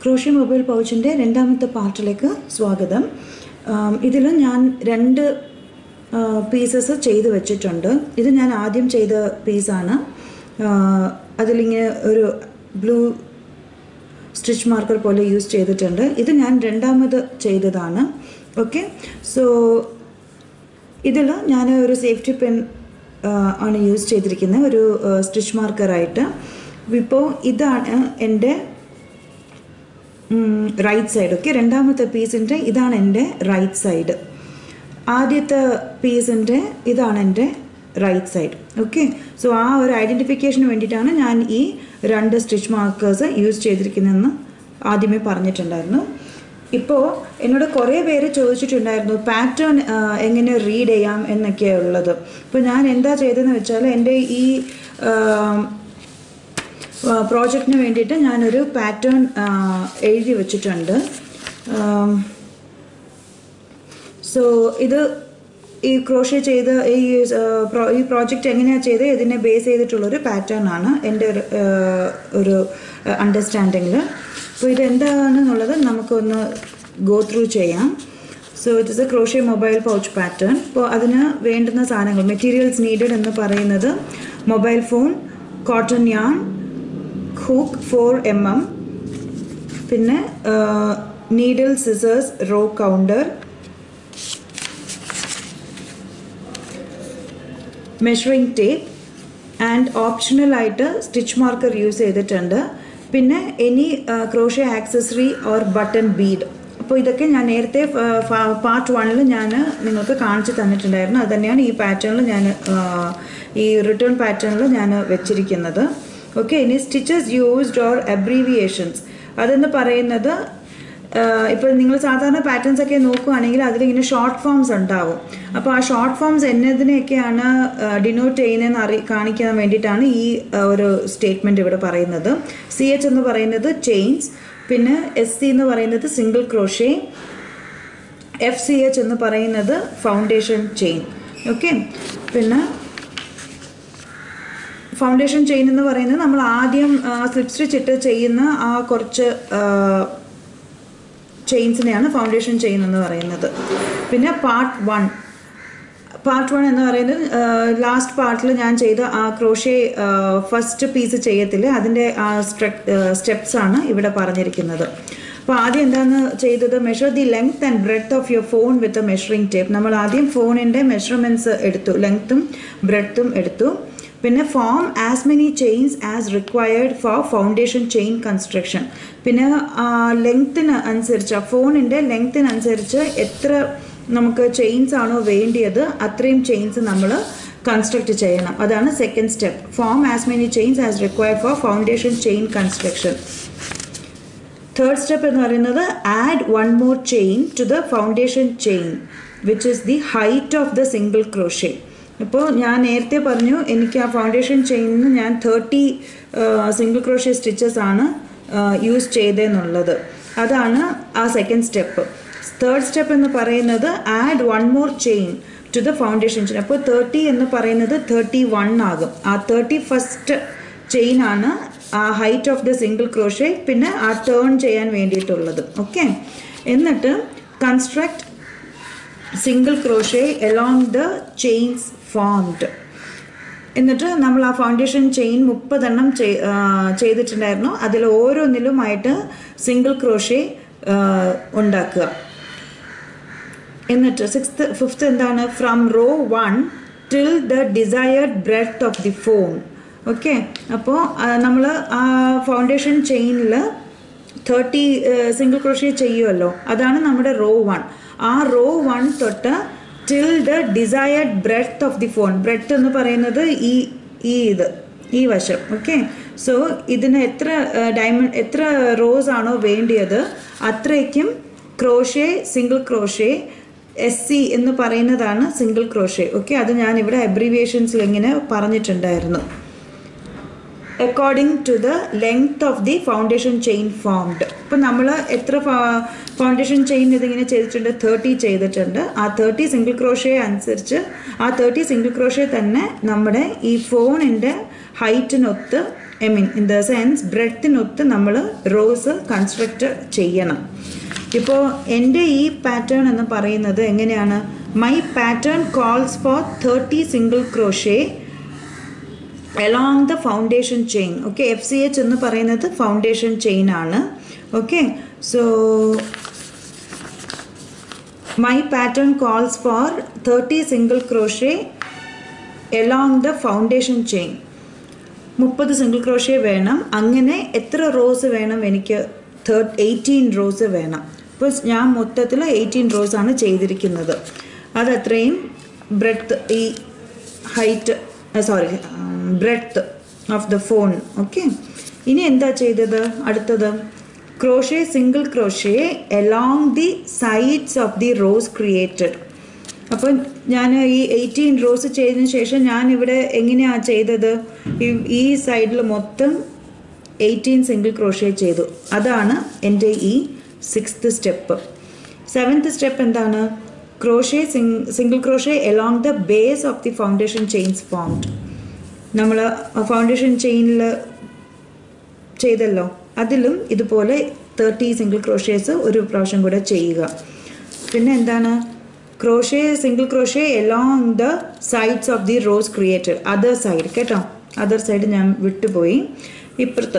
Crochet mobile പൗച്ചിൻ്റെ രണ്ടാമത്തെ പാർട്ടിലേക്ക് സ്വാഗതം ഇതിൽ ഞാൻ രണ്ട് പീസസ് ചെയ്ത് വെച്ചിട്ടുണ്ട് ഇത് ഞാൻ ആദ്യം ചെയ്ത പീസാണ് അതിലിങ്ങനെ ഒരു ബ്ലൂ സ്റ്റിച്ച് മാർക്കർ പോലെ യൂസ് ചെയ്തിട്ടുണ്ട് ഇത് ഞാൻ രണ്ടാമത് ചെയ്തതാണ് ഓക്കെ സോ ഇതിൽ ഞാൻ ഒരു സേഫ്റ്റി പെൻ ആണ് യൂസ് ചെയ്തിരിക്കുന്നത് ഒരു സ്റ്റിച്ച് മാർക്കറായിട്ട് ഇപ്പോൾ ഇതാണ് എൻ്റെ റൈറ്റ് സൈഡ് ഓക്കെ രണ്ടാമത്തെ പീസിൻ്റെ ഇതാണ് എൻ്റെ റൈറ്റ് സൈഡ് ആദ്യത്തെ പീസിൻ്റെ ഇതാണ് എൻ്റെ റൈറ്റ് സൈഡ് ഓക്കെ സോ ആ ഒരു ഐഡൻറ്റിഫിക്കേഷന് വേണ്ടിയിട്ടാണ് ഞാൻ ഈ രണ്ട് സ്റ്റിച്ച് മാർക്കേഴ്സ് യൂസ് ചെയ്തിരിക്കുന്നതെന്ന് ആദ്യമേ പറഞ്ഞിട്ടുണ്ടായിരുന്നു ഇപ്പോൾ എന്നോട് കുറേ പേര് ചോദിച്ചിട്ടുണ്ടായിരുന്നു പാറ്റേൺ എങ്ങനെ റീഡ് ചെയ്യാം എന്നൊക്കെ ഉള്ളത് ഇപ്പോൾ ഞാൻ എന്താ ചെയ്തതെന്ന് വെച്ചാൽ എൻ്റെ ഈ പ്രോജക്റ്റിന് വേണ്ടിയിട്ട് ഞാനൊരു പാറ്റേൺ എഴുതി വെച്ചിട്ടുണ്ട് സോ ഇത് ഈ ക്രോഷ്യ ചെയ്ത് ഈ ഈ പ്രോജക്റ്റ് എങ്ങനെയാണ് ചെയ്ത് ഇതിനെ ബേസ് ചെയ്തിട്ടുള്ളൊരു പാറ്റേൺ ആണ് എൻ്റെ ഒരു ഒരു അണ്ടർസ്റ്റാൻഡിങ്ങിൽ അപ്പോൾ ഇത് എന്താണെന്നുള്ളത് നമുക്കൊന്ന് ഗോ ത്രൂ ചെയ്യാം so it is a crochet mobile pouch pattern അപ്പോൾ അതിന് വേണ്ടുന്ന സാധനങ്ങൾ മെറ്റീരിയൽസ് നീഡഡ് എന്ന് പറയുന്നത് mobile phone cotton yarn hook four M M പിന്നെ needle scissors row counter measuring tape and ഓപ്ഷണലായിട്ട് സ്റ്റിച്ച് മാർക്കർ യൂസ് ചെയ്തിട്ടുണ്ട് പിന്നെ any crochet accessory or button bead അപ്പോൾ ഇതൊക്കെ ഞാൻ നേരത്തെ പാർട്ട് വണ്ണിൽ ഞാൻ നിങ്ങൾക്ക് കാണിച്ചു തന്നിട്ടുണ്ടായിരുന്നു അത് തന്നെയാണ് ഈ പാറ്റേണിൽ ഞാൻ ഈ റിട്ടേൺ പാറ്റേണിൽ ഞാൻ വെച്ചിരിക്കുന്നത് ഓക്കെ ഇനി സ്റ്റിച്ചസ് യൂസ്ഡ് ഓർ അബ്രീവിയേഷൻസ് അതെന്ന് പറയുന്നത് ഇപ്പോൾ നിങ്ങൾ സാധാരണ പാറ്റേൺസ് ഒക്കെ നോക്കുകയാണെങ്കിൽ അതിലിങ്ങനെ ഷോർട്ട് ഫോംസ് ഉണ്ടാവും അപ്പോൾ ആ ഷോർട്ട് ഫോംസ് എന്നതിനെയൊക്കെയാണ് ഡിനോട്ട് ചെയ്യുന്നതെന്ന് അറി കാണിക്കാൻ വേണ്ടിയിട്ടാണ് ഈ ഒരു സ്റ്റേറ്റ്മെൻറ്റ് ഇവിടെ പറയുന്നത് സി എച്ച് എന്ന് പറയുന്നത് ചെയിൻസ് പിന്നെ എസ് സി എന്ന് പറയുന്നത് single crochet F C H എന്ന് പറയുന്നത് ഫൗണ്ടേഷൻ ചെയിൻ ഓക്കെ പിന്നെ ഫൗണ്ടേഷൻ ചെയിൻ എന്ന് പറയുന്നത് നമ്മൾ ആദ്യം സ്ലിപ്പ് സ്റ്റിച്ച് ഇട്ട് ചെയ്യുന്ന ആ കുറച്ച് ചെയിൻസിനെയാണ് ഫൗണ്ടേഷൻ ചെയിൻ എന്ന് പറയുന്നത് പിന്നെ പാർട്ട് വൺ പാർട്ട് വൺ എന്ന് പറയുന്നത് ലാസ്റ്റ് പാർട്ടിൽ ഞാൻ ചെയ്ത ആ ക്രോഷേ ഫസ്റ്റ് പീസ് ചെയ്യത്തില്ല അതിൻ്റെ ആ സ്റ്റെപ്സ് ആണ് ഇവിടെ പറഞ്ഞിരിക്കുന്നത് അപ്പോൾ ആദ്യം എന്താണ് ചെയ്തത് measure the length and breadth of your phone with a measuring tape നമ്മൾ ആദ്യം ഫോണിൻ്റെ മെഷർമെൻറ്റ്സ് എടുത്തു ലെങ്ത്തും ബ്രെഡ്ത്തും എടുത്തു പിന്നെ form as many chains as required for foundation chain construction പിന്നെ ലെങ്ത്തിന് അനുസരിച്ച് ഫോണിൻ്റെ ലെങ്ത്തിനനുസരിച്ച് എത്ര നമുക്ക് ചെയിൻസ് ആണോ വേണ്ടിയത് അത്രയും ചെയിൻസ് നമ്മൾ കൺസ്ട്രക്ട് ചെയ്യണം അതാണ് second step form as many chains as required for foundation chain construction third step എന്ന് പറയുന്നത് add one more chain to the foundation chain which is the height of the single crochet ഇപ്പോൾ ഞാൻ നേരത്തെ പറഞ്ഞു എനിക്ക് ആ ഫൗണ്ടേഷൻ ചെയിനിന് ഞാൻ തേർട്ടി സിംഗിൾ ക്രോഷ്യ സ്റ്റിച്ചസ് ആണ് യൂസ് ചെയ്തതെന്നുള്ളത് അതാണ് ആ സെക്കൻഡ് സ്റ്റെപ്പ് തേർഡ് സ്റ്റെപ്പ് എന്ന് പറയുന്നത് add one more chain to the foundation chain അപ്പോൾ തേർട്ടി എന്ന് പറയുന്നത് തേർട്ടി വൺ ആകും ആ തേർട്ടി ഫസ്റ്റ് ചെയിൻ ആണ് ആ height of the single crochet പിന്നെ ആ ടേൺ ചെയ്യാൻ വേണ്ടിയിട്ടുള്ളത് ഓക്കെ എന്നിട്ട് construct single crochet along the chains formed എന്നിട്ട് നമ്മൾ ആ ഫൗണ്ടേഷൻ ചെയിൻ മുപ്പതെണ്ണം ചെയ്തിട്ടുണ്ടായിരുന്നു അതിൽ ഓരോന്നിലുമായിട്ട് സിംഗിൾ ക്രോഷേ ഉണ്ടാക്കുക എന്നിട്ട് സിക്സ്ത് ഫിഫ്ത്ത് എന്താണ് from row one till the desired breadth of the phone okay അപ്പോൾ നമ്മൾ ആ ഫൗണ്ടേഷൻ ചെയിനിൽ തേർട്ടി സിംഗിൾ ക്രോഷ്യ ചെയ്യുമല്ലോ അതാണ് നമ്മുടെ റോ വൺ ആ റോ വൺ തൊട്ട് till the desired breadth of the phone breadth എന്ന് പറയുന്നത് ഈ ഈ ഇത് ഈ വശം ഓക്കെ സോ ഇതിന് എത്ര ഡയമണ്ട് എത്ര റോസ് ആണോ വേണ്ടിയത് അത്രയ്ക്കും crochet single crochet S C എന്ന് പറയുന്നതാണ് സിംഗിൾ ക്രോഷേ ഓക്കെ അത് ഞാൻ ഇവിടെ അബ്രീവിയേഷൻസിൽ ഇങ്ങനെ പറഞ്ഞിട്ടുണ്ടായിരുന്നു according to the length of the foundation chain formed ഇപ്പം നമ്മൾ എത്ര ഫൗണ്ടേഷൻ ചെയിൻ ഇതിങ്ങനെ ചെയ്തിട്ടുണ്ട് തേർട്ടി ചെയ്തിട്ടുണ്ട് ആ തേർട്ടി സിംഗിൾ ക്രോഷേ അനുസരിച്ച് ആ തേർട്ടി സിംഗിൾ ക്രോഷേ തന്നെ നമ്മുടെ ഈ ഫോണിൻ്റെ ഹൈറ്റിനൊത്ത് I mean in the sense ബ്രെഡത്തിനൊത്ത് നമ്മൾ റോസ് കൺസ്ട്രക്റ്റ് ചെയ്യണം ഇപ്പോൾ എൻ്റെ ഈ പാറ്റേൺ എന്ന് പറയുന്നത് എങ്ങനെയാണ് my pattern calls for thirty single crochet along the foundation chain okay F C H എന്ന് പറയുന്നത് ഫൗണ്ടേഷൻ ചെയിൻ ആണ് okay so my pattern calls for thirty single crochet along the foundation chain മുപ്പത് single crochet വേണം അങ്ങനെ എത്ര rose വേണം എനിക്ക് third eighteen rose വേണം ഇപ്പോൾ ഞാൻ മൊത്തത്തിൽ എയ്റ്റീൻ റോസ് ആണ് ചെയ്തിരിക്കുന്നത് അതത്രയും ബ്രെഡ്ത്ത് ഈ height sorry breadth of the phone okay ഇനി എന്താ ചെയ്തത് അടുത്തത് crochet single crochet along the sides of the rows created അപ്പോൾ ഞാൻ ഈ എയ്റ്റീൻ റോസ് ചെയ്തതിന് ശേഷം ഞാൻ ഇവിടെ എങ്ങനെയാണ് ചെയ്തത് ഈ- ഈ സൈഡിൽ മൊത്തം എയ്റ്റീൻ സിംഗിൾ ക്രോഷേ ചെയ്തു അതാണ് എൻ്റെ ഈ സിക്സ്ത് സ്റ്റെപ്പ് സെവൻത്ത് സ്റ്റെപ്പ് എന്താണ് crochet single crochet along the base of the foundation chains formed നമ്മൾ ഫൗണ്ടേഷൻ ചെയിനിൽ ചെയ്തല്ലോ അതിലും ഇതുപോലെ തേർട്ടി സിംഗിൾ ക്രോഷേസ് ഒരു പ്രാവശ്യം കൂടെ ചെയ്യുക പിന്നെ എന്താണ് crochet single crochet along the sides of the rows created other side കേട്ടോ അതർ സൈഡ് ഞാൻ വിട്ടുപോയി ഇപ്പുറത്ത്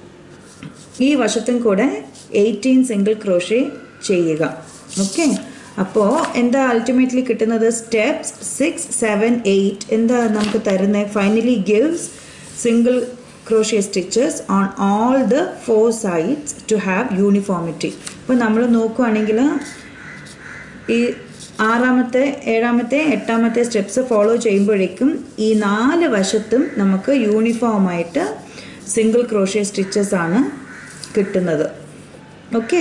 ഈ വശത്തും കൂടെ എയ്റ്റീൻ സിംഗിൾ ക്രോഷേ ചെയ്യുക ഓക്കെ അപ്പോൾ എന്താ അൾട്ടിമേറ്റ്ലി കിട്ടുന്നത് സ്റ്റെപ്സ് സിക്സ് സെവൻ എയ്റ്റ് എന്താ നമുക്ക് തരുന്നത് finally gives single crochet stitches on all the four sides to have uniformity ഇപ്പോൾ നമ്മൾ നോക്കുകയാണെങ്കിൽ ഈ ആറാമത്തെ ഏഴാമത്തെ എട്ടാമത്തെ സ്റ്റെപ്സ് ഫോളോ ചെയ്യുമ്പോഴേക്കും ഈ നാല് വശത്തും നമുക്ക് യൂണിഫോമായിട്ട് സിംഗിൾ ക്രോഷ്യ സ്റ്റിച്ചസ് ആണ് കിട്ടുന്നത് ഓക്കെ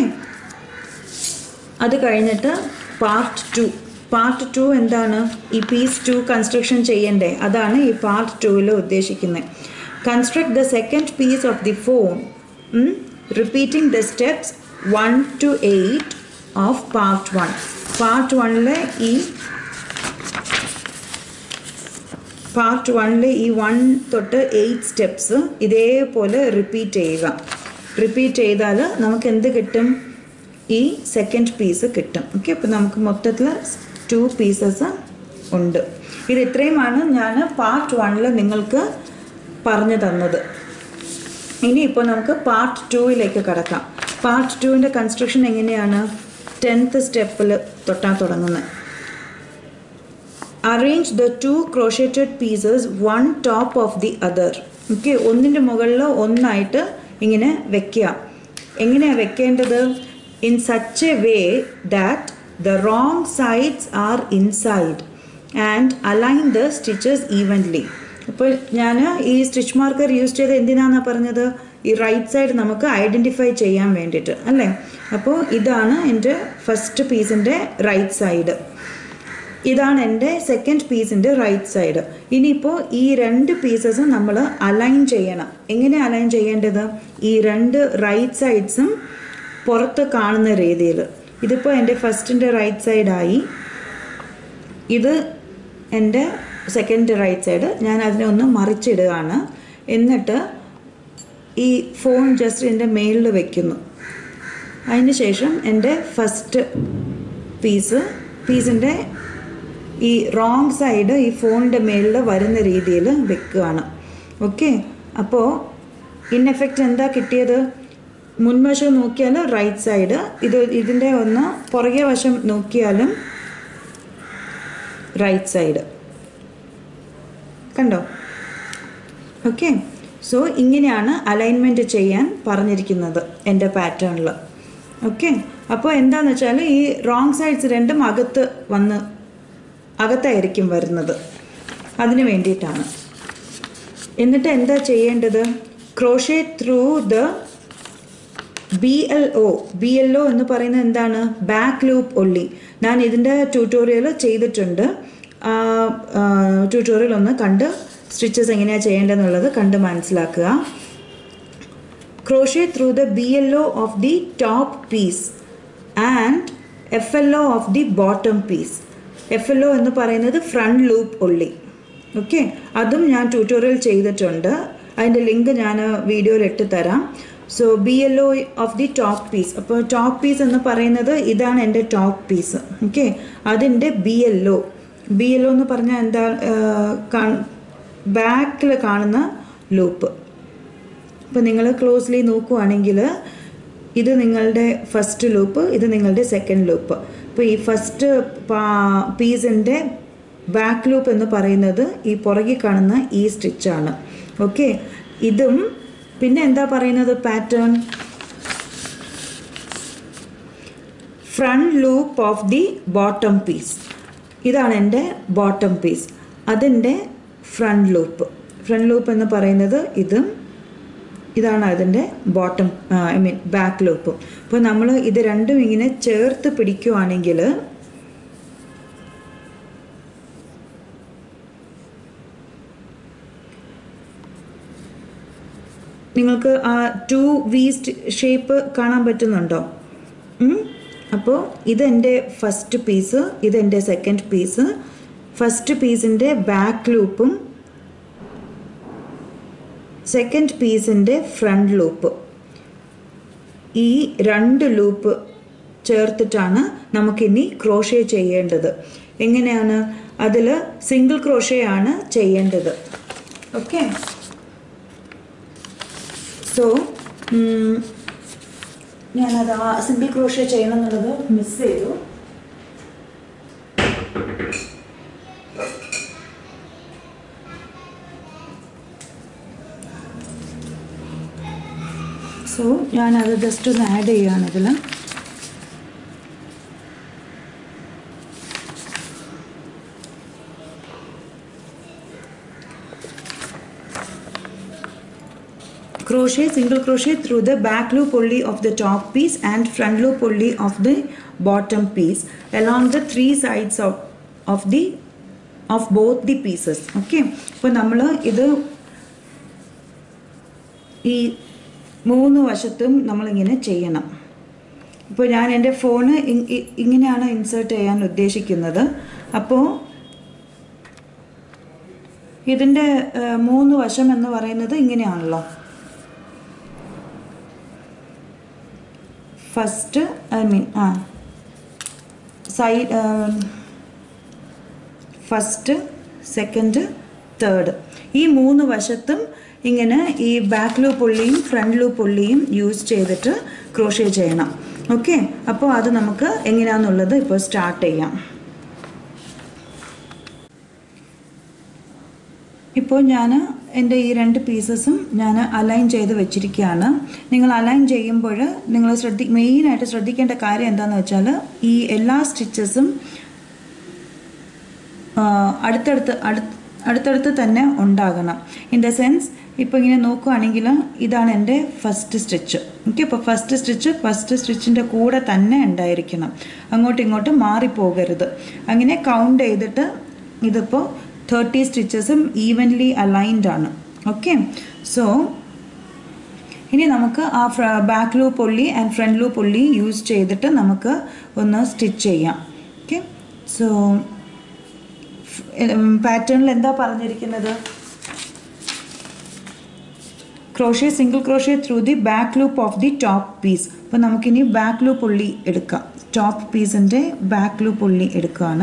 അത് കഴിഞ്ഞിട്ട് പാർട്ട് ടു പാർട്ട് ടു എന്താണ് ഈ പീസ് ടു കൺസ്ട്രക്ഷൻ ചെയ്യണ്ടേ അതാണ് ഈ പാർട്ട് ടുവിൽ ഉദ്ദേശിക്കുന്നത് construct the second piece of the phone repeating the steps one two eight of part one part വണ്ണിലെ ഈ പാർട്ട് വണ്ണിൽ ഈ വൺ തൊട്ട് എയ്റ്റ് സ്റ്റെപ്സ് ഇതേപോലെ റിപ്പീറ്റ് ചെയ്യുക റിപ്പീറ്റ് ചെയ്താൽ നമുക്ക് എന്ത് കിട്ടും ഈ സെക്കൻഡ് പീസ് കിട്ടും ഓക്കെ അപ്പോൾ നമുക്ക് മൊത്തത്തിൽ ടു പീസസ് ഉണ്ട് ഇത് ഇത്രയുമാണ് ഞാൻ പാർട്ട് വണ്ണിൽ നിങ്ങൾക്ക് പറഞ്ഞു തന്നത് ഇനിയിപ്പോൾ നമുക്ക് പാർട്ട് ടൂവിലേക്ക് കടക്കാം പാർട്ട് ടുവിൻ്റെ കൺസ്ട്രക്ഷൻ എങ്ങനെയാണ് ടെൻത്ത് സ്റ്റെപ്പിൽ തൊട്ടാ തുടങ്ങുന്നത് arrange the two crocheted pieces one top of the other okay ഒന്നിൻ്റെ മുകളിൽ ഒന്നായിട്ട് ഇങ്ങനെ വെക്കുക എങ്ങനെയാണ് വെക്കേണ്ടത് in such a way that the wrong sides are inside and align the stitches evenly അപ്പോൾ ഞാൻ ഈ സ്റ്റിച്ച് മാർക്കർ യൂസ് ചെയ്ത് എന്തിനാണെന്നാണ് പറഞ്ഞത് ഈ റൈറ്റ് സൈഡ് നമുക്ക് ഐഡൻറ്റിഫൈ ചെയ്യാൻ വേണ്ടിയിട്ട് അല്ലേ അപ്പോൾ ഇതാണ് എൻ്റെ ഫസ്റ്റ് പീസിൻ്റെ റൈറ്റ് സൈഡ് ഇതാണ് എൻ്റെ സെക്കൻഡ് പീസിൻ്റെ റൈറ്റ് സൈഡ് ഇനിയിപ്പോൾ ഈ രണ്ട് പീസസും നമ്മൾ അലൈൻ ചെയ്യണം എങ്ങനെ അലൈൻ ചെയ്യേണ്ടത് ഈ രണ്ട് റൈറ്റ് സൈഡ്സും പുറത്ത് കാണുന്ന രീതിയിൽ ഇതിപ്പോൾ എൻ്റെ ഫസ്റ്റിൻ്റെ റൈറ്റ് സൈഡായി ഇത് എൻ്റെ സെക്കൻഡ് റൈറ്റ് സൈഡ് ഞാൻ അതിനെ ഒന്ന് മറിച്ചിടുകയാണ് എന്നിട്ട് ഈ ഫോൺ ജസ്റ്റ് എൻ്റെ മേളിൽ വെക്കുന്നു അതിന് ശേഷം എൻ്റെ ഫസ്റ്റ് പീസ് പീസിൻ്റെ ഈ റോങ് സൈഡ് ഈ ഫോണിൻ്റെ മേളിൽ വരുന്ന രീതിയിൽ വെക്കുകയാണ് ഓക്കെ അപ്പോൾ ഇൻ എഫക്റ്റ് എന്താ കിട്ടിയത് മുൻവശം നോക്കിയാൽ റൈറ്റ് സൈഡ് ഇത് ഇതിൻ്റെ ഒന്ന് പുറകെ വശം നോക്കിയാലും റൈറ്റ് സൈഡ് കണ്ടോ ഓക്കെ സോ ഇങ്ങനെയാണ് അലൈൻമെൻറ്റ് ചെയ്യാൻ പറഞ്ഞിരിക്കുന്നത് എൻ്റെ പാറ്റേണിൽ ഓക്കെ അപ്പോൾ എന്താണെന്ന് വെച്ചാൽ ഈ റോങ് സൈഡ്സ് രണ്ടും അകത്ത് വന്ന് അകത്തായിരിക്കും വരുന്നത് അതിന് വേണ്ടിയിട്ടാണ് എന്നിട്ട് എന്താ ചെയ്യേണ്ടത് crochet through the B L O B L O എന്ന് പറയുന്നത് എന്താണ് ബാക്ക് ലൂപ്പ് ഒള്ളി ഞാൻ ഇതിൻ്റെ ട്യൂട്ടോറിയൽ ചെയ്തിട്ടുണ്ട് ആ ട്യൂട്ടോറിയൽ ഒന്ന് കണ്ട് സ്റ്റിച്ചസ് എങ്ങനെയാണ് ചെയ്യേണ്ടതെന്നുള്ളത് കണ്ട് മനസ്സിലാക്കുക crochet through the B L O of the top piece and F L O of the bottom piece F L O എന്ന് പറയുന്നത് ഫ്രണ്ട് ലൂപ്പ് ഉള്ളി ഓക്കെ അതും ഞാൻ ട്യൂട്ടോറിയൽ ചെയ്തിട്ടുണ്ട് അതിൻ്റെ ലിങ്ക് ഞാൻ വീഡിയോയിൽ ഇട്ട് തരാം so B L O of the top piece അപ്പോൾ ടോപ്പ് പീസ് എന്ന് പറയുന്നത് ഇതാണ് എൻ്റെ ടോപ്പ് പീസ് ഓക്കെ അതിൻ്റെ B L O B L O എന്ന് പറഞ്ഞാൽ എന്താ ബാക്കിൽ കാണുന്ന ലൂപ്പ് അപ്പോൾ നിങ്ങൾ ക്ലോസ്ലി നോക്കുവാണെങ്കിൽ ഇത് നിങ്ങളുടെ ഫസ്റ്റ് ലൂപ്പ് ഇത് നിങ്ങളുടെ സെക്കൻഡ് ലൂപ്പ് അപ്പോൾ ഈ ഫസ്റ്റ് പീസിൻ്റെ ബാക്ക് ലൂപ്പ് എന്ന് പറയുന്നത് ഈ പുറകിൽ കാണുന്ന ഈ സ്റ്റിച്ചാണ് ഓക്കെ ഇതും പിന്നെ എന്താ പറയുന്നത് pattern front loop of the bottom piece ഇതാണ് എൻ്റെ ബോട്ടം പീസ് അതിൻ്റെ ഫ്രണ്ട് ലൂപ്പ് ഫ്രണ്ട് ലൂപ്പ് എന്ന് പറയുന്നത് ഇതും ഇതാണ് അതിൻ്റെ ബോട്ടം ഐ മീൻ ബാക്ക് ലൂപ്പും അപ്പോൾ നമ്മൾ ഇത് രണ്ടും ഇങ്ങനെ ചേർത്ത് പിടിക്കുവാണെങ്കിൽ നിങ്ങൾക്ക് ആ ടു വി ഷേപ്പ് കാണാൻ പറ്റുന്നുണ്ടോ അപ്പോൾ ഇതെൻ്റെ ഫസ്റ്റ് പീസ് ഇതെൻ്റെ സെക്കൻഡ് പീസ് ഫസ്റ്റ് പീസിൻ്റെ ബാക്ക് ലൂപ്പും സെക്കൻഡ് പീസിൻ്റെ ഫ്രണ്ട് ലൂപ്പ് ഈ രണ്ട് ലൂപ്പ് ചേർത്തിട്ടാണ് നമുക്കിനി ക്രോഷേ ചെയ്യേണ്ടത് എങ്ങനെയാണ് അതിൽ സിംഗിൾ ക്രോഷേ ആണ് ചെയ്യേണ്ടത് ഓക്കെ സോ ഞാനത് ആ സിംഗിൾ ക്രോഷേ ചെയ്യണം എന്നുള്ളത് മിസ് ചെയ്തു സോ ഞാനത് ജസ്റ്റ് ഒന്ന് ആഡ് ചെയ്യുകയാണ് ഇതിൽ crochet single crochet through the back loop only of the top piece and front loop only of the bottom piece along the three sides of of the of both the pieces okay അപ്പോൾ നമ്മൾ ഇത് ഈ മൂന്ന് വശത്തും നമ്മളിങ്ങനെ ചെയ്യണം ഇപ്പോൾ ഞാൻ എൻ്റെ ഫോണ് ഇങ്ങനെയാണ് ഇൻസേർട്ട് ചെയ്യാൻ ഉദ്ദേശിക്കുന്നത് അപ്പോൾ ഇതിൻ്റെ മൂന്ന് വശം എന്ന് പറയുന്നത് ഇങ്ങനെയാണല്ലോ ഫസ്റ്റ് ഐ മീൻ ആ സൈഡ് ഫസ്റ്റ് സെക്കൻഡ് തേർഡ് ഈ മൂന്ന് വശത്തും ഇങ്ങനെ ഈ ബാക്ക് ലൂപ്പ് ഉള്ളിയും ഫ്രണ്ട് ലൂപ്പ് ഉള്ളിയും യൂസ് ചെയ്തിട്ട് ക്രോഷേ ചെയ്യണം ഓക്കെ അപ്പോൾ അത് നമുക്ക് എങ്ങനെയാണെന്നുള്ളത് ഇപ്പോൾ സ്റ്റാർട്ട് ചെയ്യാം ഇപ്പോൾ ഞാൻ എൻ്റെ ഈ രണ്ട് പീസസും ഞാൻ അലൈൻ ചെയ്ത് വെച്ചിരിക്കുകയാണ് നിങ്ങൾ അലൈൻ ചെയ്യുമ്പോൾ നിങ്ങൾ ശ്രദ്ധി മെയിനായിട്ട് ശ്രദ്ധിക്കേണ്ട കാര്യം എന്താണെന്ന് വെച്ചാൽ ഈ എല്ലാ സ്റ്റിച്ചസും അടുത്തടുത്ത് അടുത്ത് അടുത്തടുത്ത് തന്നെ ഉണ്ടാകണം ഇൻ ദ സെൻസ് ഇപ്പോൾ ഇങ്ങനെ നോക്കുകയാണെങ്കിൽ ഇതാണ് എൻ്റെ ഫസ്റ്റ് സ്റ്റിച്ച് ഓക്കെ ഇപ്പോൾ ഫസ്റ്റ് സ്റ്റിച്ച് ഫസ്റ്റ് സ്റ്റിച്ചിൻ്റെ കൂടെ തന്നെ ഉണ്ടായിരിക്കണം അങ്ങോട്ടും ഇങ്ങോട്ടും മാറിപ്പോകരുത് അങ്ങനെ കൗണ്ട് ചെയ്തിട്ട് ഇതിപ്പോൾ തേർട്ടി സ്റ്റിച്ചസും ഈവൻലി അലൈൻഡ് ആണ് ഓക്കെ സോ ഇനി നമുക്ക് ആ back loop only and front loop only use ചെയ്തിട്ട് നമുക്ക് ഒന്ന് സ്റ്റിച്ച് ചെയ്യാം ഓക്കെ സോ പാറ്റേണിൽ എന്താ പറഞ്ഞിരിക്കുന്നത് crochet single crochet through the back loop of the top piece അപ്പോൾ നമുക്കിനി ബാക്ക് ലൂപ്പ് ഉള്ളി എടുക്കാം ടോപ്പ് പീസിൻ്റെ ബാക്ക് ലൂപ്പ് ഉള്ളി എടുക്കുകയാണ്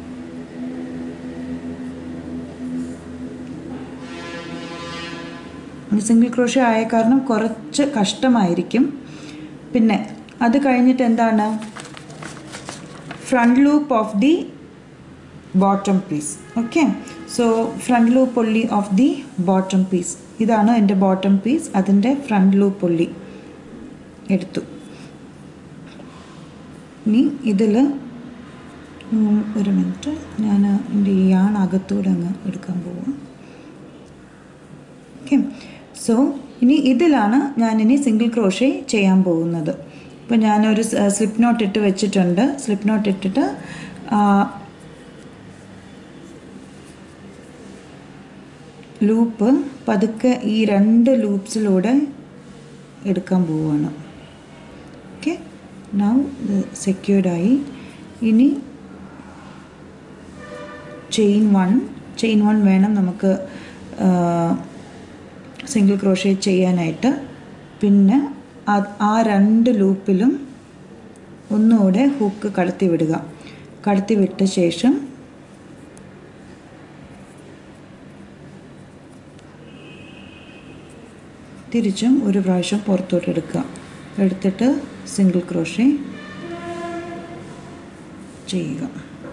സിംഗിൾ ക്രോഷേ ആയ കാരണം കുറച്ച് കഷ്ടമായിരിക്കും പിന്നെ അത് കഴിഞ്ഞിട്ട് എന്താണ് front loop of the bottom piece okay so front loop only of the bottom piece ഇതാണ് എൻ്റെ ബോട്ടം പീസ് അതിൻ്റെ ഫ്രണ്ട് ലൂപ്പ് ഉള്ളി എടുത്തു ഇനി ഇതിൽ ഒരു മിനിറ്റ് ഞാൻ എൻ്റെ ഈ യാൺ അകത്തൂടെ അങ്ങ് എടുക്കാൻ പോവാം ഓക്കെ സോ ഇനി ഇതിലാണ് ഞാനിനി സിംഗിൾ ക്രോഷേ ചെയ്യാൻ പോകുന്നത് ഇപ്പോൾ ഞാനൊരു സ്ലിപ്പ് നോട്ട് ഇട്ട് വെച്ചിട്ടുണ്ട് സ്ലിപ്പ് നോട്ട് ഇട്ടിട്ട് ലൂപ്പ് പതുക്കെ ഈ രണ്ട് ലൂപ്സിലൂടെ എടുക്കാൻ പോവുകയാണ് ഓക്കെ നൗ സെക്യൂർഡായി ഇനി ചെയിൻ വൺ ചെയിൻ വൺ വേണം നമുക്ക് സിംഗിൾ ക്രോഷേ ചെയ്യാനായിട്ട് പിന്നെ ആ- ആ രണ്ട് ലൂപ്പിലും ഒന്നുകൂടെ ഹുക്ക് കടത്തി വിടുക കടത്തി വിട്ട ശേഷം തിരിച്ചും ഒരു പ്രാവശ്യം പുറത്തോട്ട് എടുക്കുക എടുത്തിട്ട് സിംഗിൾ ക്രോഷേ ചെയ്യുക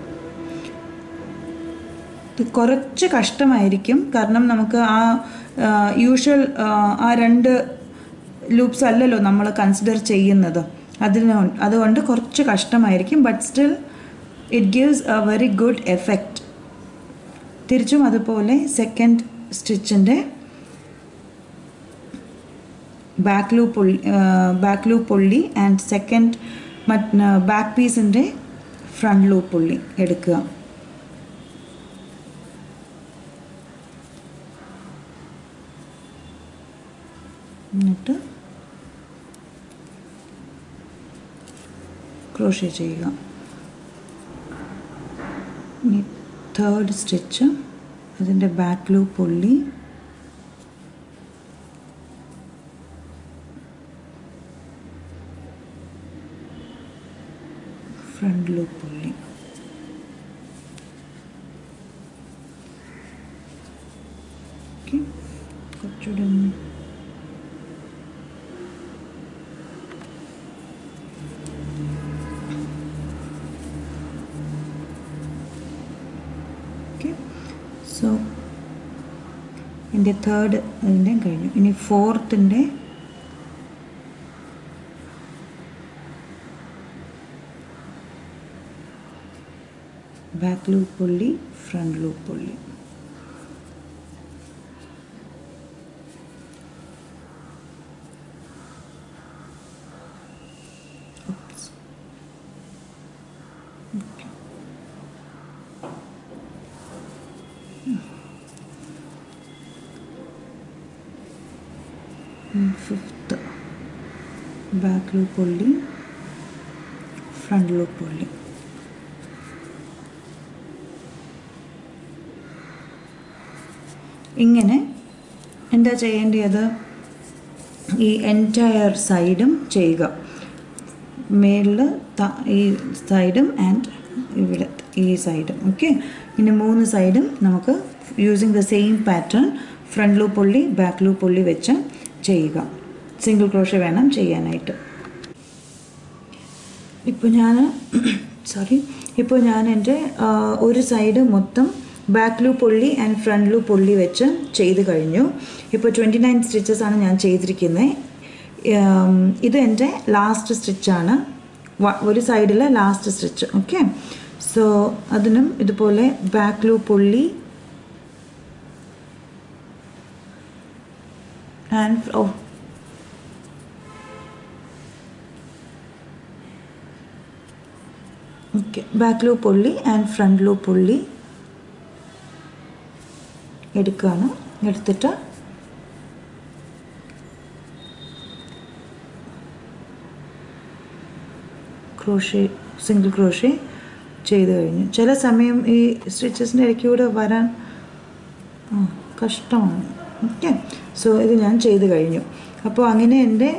ഇത് കുറച്ച് കഷ്ടമായിരിക്കും കാരണം നമുക്ക് ആ യൂഷ്വൽ ആ രണ്ട് ലൂപ്സ് അല്ലല്ലോ നമ്മൾ കൺസിഡർ ചെയ്യുന്നത് അതിന് അതുകൊണ്ട് കുറച്ച് കഷ്ടമായിരിക്കും but still it gives a very good effect തിരിച്ചും അതുപോലെ സെക്കൻഡ് സ്റ്റിച്ചിൻ്റെ back loop only back loop only and second മറ്റ് ബാക്ക് പീസിൻ്റെ ഫ്രണ്ട് ലൂപ്പ് പൊള്ളി എടുക്കുക എന്നിട്ട് ക്രോഷ്യ ചെയ്യുക ഇനി തേർഡ് സ്റ്റിച്ച് അതിൻ്റെ back loop only front loop only okay കുറച്ചുകൂടെ ഒന്ന് ഓക്കെ സോ എൻ്റെ തേർഡ് അതിൻ്റെ കഴിഞ്ഞു ഇനി ഫോർത്തിൻ്റെ back loop only front loop only Oops. Okay. Fifth back loop only front loop പൊള്ളി ഇങ്ങനെ എന്താ ചെയ്യേണ്ടത് ഈ എൻറ്റയർ സൈഡും ചെയ്യുക മേളിൽ ഈ സൈഡും ആൻഡ് ഇവിടെ ഈ സൈഡും ഓക്കെ ഇനി മൂന്ന് സൈഡും നമുക്ക് using the same pattern front loop only back loop only വെച്ച് ചെയ്യുക സിംഗിൾ ക്രോഷ വേണം ചെയ്യാനായിട്ട് ഇപ്പോൾ ഞാൻ സോറി ഇപ്പോൾ ഞാൻ എൻ്റെ ഒരു സൈഡ് മൊത്തം back loop only and front ലൂ പൊള്ളി വെച്ച് ചെയ്ത് കഴിഞ്ഞു ഇപ്പോൾ ട്വൻറ്റി നയൻ സ്റ്റിച്ചസ് ആണ് ഞാൻ ചെയ്തിരിക്കുന്നത് ഇത് എൻ്റെ ലാസ്റ്റ് സ്റ്റിച്ചാണ് ഒരു സൈഡിലെ ലാസ്റ്റ് സ്റ്റിച്ച് ഓക്കെ സോ അതിനും ഇതുപോലെ back loop only and oh okay back loop only and front ലൂ പൊള്ളി എടുക്കുകയാണ് എടുത്തിട്ട് ക്രോഷേ സിംഗിൾ ക്രോഷേ ചെയ്ത് കഴിഞ്ഞു ചില സമയം ഈ സ്റ്റിച്ചസിൻ്റെ ഇടയ്ക്കൂടെ വരാൻ ആ കഷ്ടമാണ് ഓക്കെ സോ ഇത് ഞാൻ ചെയ്ത് കഴിഞ്ഞു അപ്പോൾ അങ്ങനെ എൻ്റെ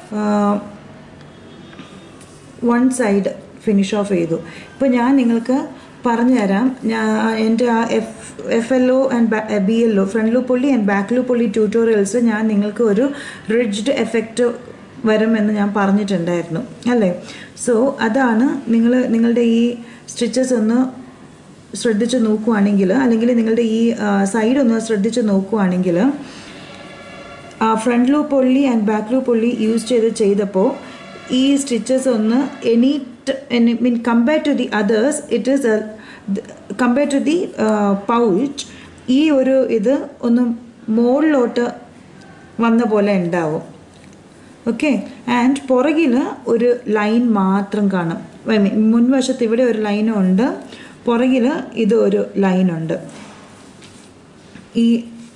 വൺ സൈഡ് ഫിനിഷ് ഓഫ് ചെയ്തു ഇപ്പോൾ ഞാൻ നിങ്ങൾക്ക് പറഞ്ഞു തരാം ഞാൻ എൻ്റെ ആ F F L O and B L O front loop only and back ലൂ പുള്ളി ട്യൂട്ടോറിയൽസ് ഞാൻ നിങ്ങൾക്ക് ഒരു റിഡ്ജ്ഡ് എഫക്റ്റ് വരുമെന്ന് ഞാൻ പറഞ്ഞിട്ടുണ്ടായിരുന്നു അല്ലേ സോ അതാണ് നിങ്ങൾ നിങ്ങളുടെ ഈ സ്റ്റിച്ചസ് ഒന്ന് ശ്രദ്ധിച്ച് നോക്കുവാണെങ്കിൽ അല്ലെങ്കിൽ നിങ്ങളുടെ ഈ സൈഡ് ഒന്ന് ശ്രദ്ധിച്ച് നോക്കുവാണെങ്കിൽ ആ front Lu only and back loop പൊള്ളി യൂസ് ചെയ്ത് ചെയ്തപ്പോൾ ഈ സ്റ്റിച്ചസ് ഒന്ന് any mean compare to the others it is compare to the pouch ഈ ഒരു ഇത് ഒന്ന് മുകളിലോട്ട് വന്ന പോലെ ഉണ്ടാവും ഓക്കെ ആൻഡ് പുറകിൽ ഒരു ലൈൻ മാത്രം കാണും ഐ മീൻ മുൻവശത്ത് ഇവിടെ ഒരു ലൈനും ഉണ്ട് പുറകിൽ ഇത് ഒരു ലൈനുണ്ട് ഈ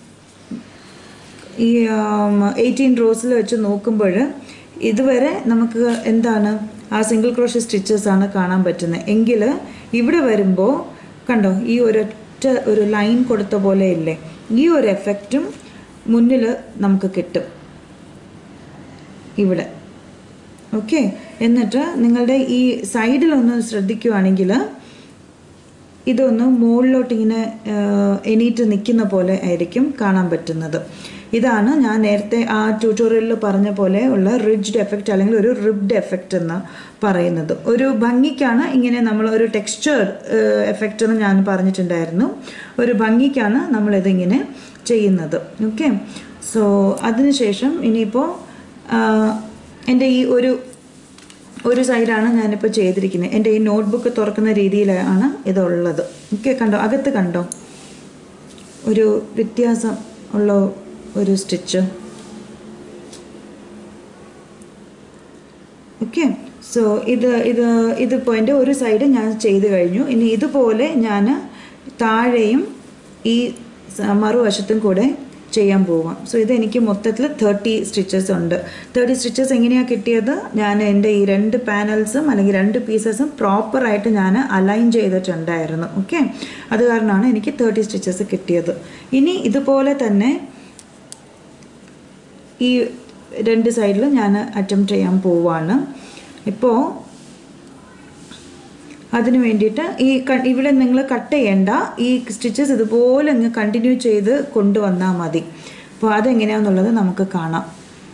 ഈ എയ്റ്റീൻ റോസിൽ വെച്ച് നോക്കുമ്പോൾ ഇതുവരെ നമുക്ക് എന്താണ് ആ സിംഗിൾ ക്രോഷ സ്റ്റിച്ചസ് ആണ് കാണാൻ പറ്റുന്നത് എങ്കിൽ ഇവിടെ വരുമ്പോൾ കണ്ടോ ഈ ഒരൊറ്റ ഒരു ലൈൻ കൊടുത്ത പോലെ ഇല്ലേ ഈ ഒരു എഫക്റ്റും മുന്നിൽ നമുക്ക് കിട്ടും ഇവിടെ ഓക്കെ എന്നിട്ട് നിങ്ങളുടെ ഈ സൈഡിലൊന്ന് ശ്രദ്ധിക്കുവാണെങ്കിൽ ഇതൊന്ന് മുകളിലോട്ട് ഇങ്ങനെ എണീറ്റ് നിൽക്കുന്ന പോലെ ആയിരിക്കും കാണാൻ പറ്റുന്നത് ഇതാണ് ഞാൻ നേരത്തെ ആ ട്യൂട്ടോറിയലിൽ പറഞ്ഞ പോലെ ഉള്ള റിഡ്ജ്ഡ് എഫക്റ്റ് അല്ലെങ്കിൽ ഒരു റിബ്ഡ് എഫക്റ്റ് എന്ന് പറയുന്നത് ഒരു ഭംഗിക്കാണ് ഇങ്ങനെ നമ്മൾ ഒരു ടെക്സ്ചർ എഫക്റ്റ് എന്ന് ഞാൻ പറഞ്ഞിട്ടുണ്ടായിരുന്നു ഒരു ഭംഗിക്കാണ് നമ്മളിതിങ്ങനെ ചെയ്യുന്നത് ഓക്കെ സോ അതിനുശേഷം ഇനിയിപ്പോൾ എൻ്റെ ഈ ഒരു ഒരു സൈഡാണ് ഞാനിപ്പോൾ ചെയ്തിരിക്കുന്നത് എൻ്റെ ഈ നോട്ട്ബുക്ക് തുറക്കുന്ന രീതിയിലാണ് ഇതുള്ളത് ഓക്കെ കണ്ടോ അകത്ത് കണ്ടോ ഒരു വ്യത്യാസം ഉള്ള ഒരു സ്റ്റിച്ച് ഓക്കെ സോ ഇത് ഇത് ഇതിപ്പോൾ എൻ്റെ ഒരു സൈഡ് ഞാൻ ചെയ്ത് കഴിഞ്ഞു ഇനി ഇതുപോലെ ഞാൻ താഴെയും ഈ മറുവശത്തും കൂടെ ചെയ്യാൻ പോവാം സോ ഇത് എനിക്ക് മൊത്തത്തിൽ തേർട്ടി സ്റ്റിച്ചസ് ഉണ്ട് തേർട്ടി സ്റ്റിച്ചസ് എങ്ങനെയാണ് കിട്ടിയത് ഞാൻ എൻ്റെ ഈ രണ്ട് പാനൽസും അല്ലെങ്കിൽ രണ്ട് പീസസും പ്രോപ്പറായിട്ട് ഞാൻ അലൈൻ ചെയ്തിട്ടുണ്ടായിരുന്നു ഓക്കെ അത് കാരണമാണ് എനിക്ക് തേർട്ടി സ്റ്റിച്ചസ് കിട്ടിയത് ഇനി ഇതുപോലെ തന്നെ ഈ രണ്ട് സൈഡിൽ ഞാൻ അറ്റംപ്റ്റ് ചെയ്യാൻ പോവാണ് ഇപ്പോൾ അതിന് വേണ്ടിയിട്ട് ഈ ഇവിടെ നിങ്ങൾ കട്ട് ചെയ്യേണ്ട ഈ സ്റ്റിച്ചസ് ഇതുപോലെ അങ്ങ് കണ്ടിന്യൂ ചെയ്ത് കൊണ്ടുവന്നാൽ മതി അപ്പോൾ അതെങ്ങനെയാണെന്നുള്ളത് നമുക്ക് കാണാം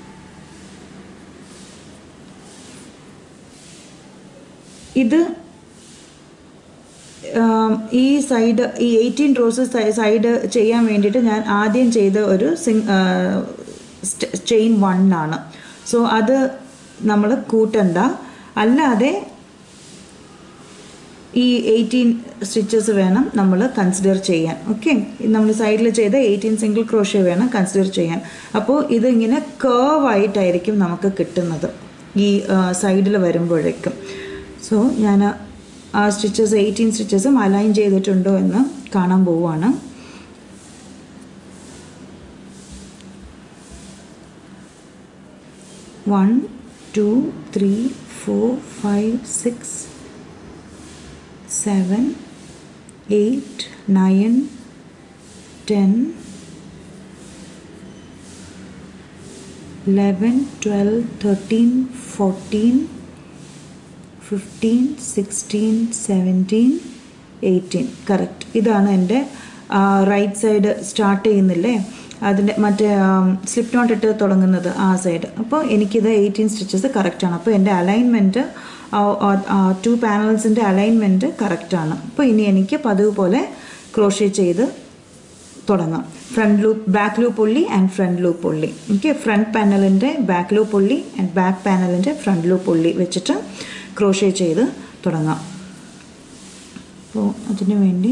ഇത് ഈ സൈഡ് ഈ എയ്റ്റീൻ റോസ് സൈഡ് ചെയ്യാൻ വേണ്ടിയിട്ട് ഞാൻ ആദ്യം ചെയ്ത ഒരു സിങ് ചെയിൻ വൺ ആണ് സോ അത് നമ്മൾ കൂട്ടണ്ട അല്ലാതെ ഈ എയ്റ്റീൻ സ്റ്റിച്ചസ് വേണം നമ്മൾ കൺസിഡർ ചെയ്യാൻ ഓക്കെ നമ്മൾ സൈഡിൽ ചെയ്ത എയ്റ്റീൻ സിംഗിൾ ക്രോഷ്യ വേണം കൺസിഡർ ചെയ്യാൻ അപ്പോൾ ഇതിങ്ങനെ കേവ് ആയിട്ടായിരിക്കും നമുക്ക് കിട്ടുന്നത് ഈ സൈഡിൽ വരുമ്പോഴേക്കും സോ ഞാൻ ആ സ്റ്റിച്ചസ് എയ്റ്റീൻ സ്റ്റിച്ചസും അലൈൻ ചെയ്തിട്ടുണ്ടോ എന്ന് കാണാൻ പോവുകയാണ് one two three four five six seven, eight, nine, ten, eleven, twelve, thirteen, fourteen, fifteen sixteen seventeen eighteen correct ഇതാണ് എൻ്റെ റൈറ്റ് സൈഡ് സ്റ്റാർട്ട് ചെയ്യുന്നില്ലേ അതിൻ്റെ മറ്റേ സ്ലിപ്പ് നോട്ട് ഇട്ട് തുടങ്ങുന്നത് ആ സൈഡ് അപ്പോൾ എനിക്കിത് എയ്റ്റീൻ സ്റ്റിച്ചസ് കറക്റ്റാണ് അപ്പോൾ എൻ്റെ അലൈൻമെൻറ്റ് ടു പാനൽസിൻ്റെ അലൈൻമെൻറ്റ് കറക്റ്റാണ് അപ്പോൾ ഇനി എനിക്ക് പതിവ് പോലെ ക്രോഷ്യ ചെയ്ത് തുടങ്ങാം front loop back loop only and front loop only എനിക്ക് ഫ്രണ്ട് പാനലിൻ്റെ back loop only and back പാനലിൻ്റെ ഫ്രണ്ട് ലൂപ്പ് ഉള്ളി വെച്ചിട്ട് ക്രോഷ്യ ചെയ്ത് തുടങ്ങാം അപ്പോൾ അതിനു വേണ്ടി